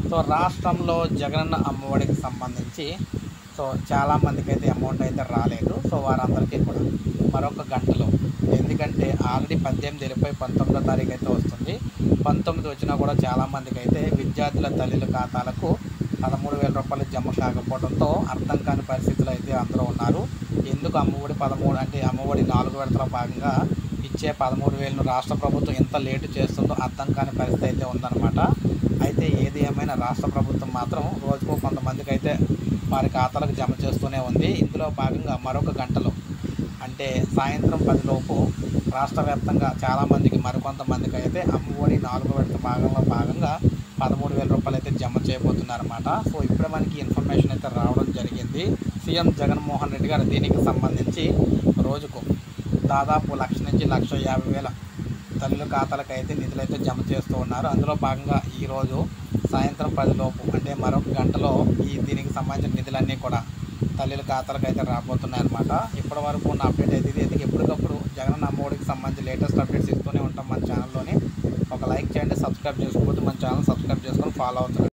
so రాష్ట్రంలో జగనన్న అమ్మఒడికి సంబంధించి so చాలామందికి అయితే అమౌంట్ అయితే రాలేదు సో వారందరికీ కూడా మరొక గంటలో ఎందుకంటే ఆల్రెడీ పద్దెనిమిది వెళ్ళిపోయి పంతొమ్మిదో తారీఖు అయితే వస్తుంది పంతొమ్మిది వచ్చినా కూడా చాలామందికి అయితే విద్యార్థుల తల్లుల ఖాతాలకు పదమూడు వేల రూపాయలు జమ కాకపోవడంతో అర్థం కాని పరిస్థితులు అయితే అందరూ ఉన్నారు ఎందుకు అమ్మఒడి పదమూడు అంటే అమ్మఒడి నాలుగు విడతల భాగంగా ఇచ్చే పదమూడు వేలను రాష్ట్ర ప్రభుత్వం ఎంత లేటు చేస్తుందో అర్థం కాని పరిస్థితి అయితే ఉందన్నమాట అయితే ఏది ఏమైనా రాష్ట్ర ప్రభుత్వం మాత్రం రోజుకు కొంతమందికి అయితే వారి ఖాతాలకు జమ చేస్తూనే ఉంది ఇందులో భాగంగా మరొక గంటలో అంటే సాయంత్రం పదిలోపు రాష్ట్ర వ్యాప్తంగా చాలామందికి మరికొంతమందికి అయితే అమ్మఒడి నాలుగో విడత భాగంలో భాగంగా పదమూడు వేల రూపాయలు అయితే జమ చేయబోతున్నారన్నమాట సో ఇప్పుడే మనకి ఇన్ఫర్మేషన్ అయితే రావడం జరిగింది సీఎం జగన్మోహన్ రెడ్డి గారు దీనికి సంబంధించి రోజుకు దాదాపు లక్ష నుంచి లక్ష యాభై వేల తల్లుల ఖాతాలకు అయితే నిధులు అయితే జమ చేస్తూ ఉన్నారు అందులో భాగంగా ఈరోజు సాయంత్రం పదిలోపు అంటే మరొక గంటలో ఈ దీనికి సంబంధించిన నిధులన్నీ కూడా తల్లుల ఖాతాలకు అయితే రాబోతున్నాయి అనమాట ఇప్పటి వరకు ఉన్న అప్డేట్ అయితే ఇది అయితే ఎప్పటికప్పుడు జగన్ అమ్మఒడికి సంబంధించి లేటెస్ట్ అప్డేట్స్ ఇస్తూనే ఉంటాం మన ఛానల్లోని ఒక లైక్ చేయండి సబ్స్క్రైబ్ చేసుకోకపోతే మన ఛానల్ సబ్స్క్రైబ్ చేసుకొని ఫాలో అవుతుంది